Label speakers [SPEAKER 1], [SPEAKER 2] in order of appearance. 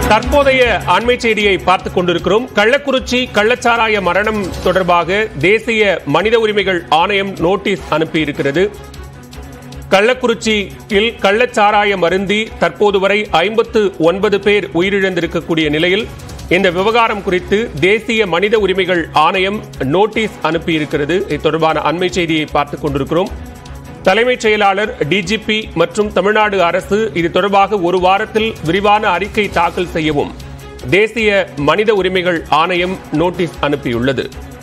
[SPEAKER 1] தற்போதைய அண்மை செய்தியை பார்த்துக் கொண்டிருக்கிறோம் கள்ளக்குறிச்சி கள்ளச்சாராய மரணம் தொடர்பாக தேசிய மனித உரிமைகள் ஆணையம் நோட்டீஸ் அனுப்பியிருக்கிறது கள்ளக்குறிச்சியில் கள்ளச்சாராயம் அருந்தி தற்போது வரை ஐம்பத்து ஒன்பது பேர் உயிரிழந்திருக்கக்கூடிய நிலையில் இந்த விவகாரம் குறித்து தேசிய மனித உரிமைகள் ஆணையம் நோட்டீஸ் அனுப்பியிருக்கிறது இது தொடர்பான அண்மை செய்தியை பார்த்துக் கொண்டிருக்கிறோம் தலைமைச் செயலாளர் டிஜிபி மற்றும் தமிழ்நாடு அரசு இது தொடர்பாக ஒரு வாரத்தில் விரிவான அறிக்கை தாக்கல் செய்யவும் தேசிய மனித உரிமைகள் ஆணையம் நோட்டீஸ் அனுப்பியுள்ளது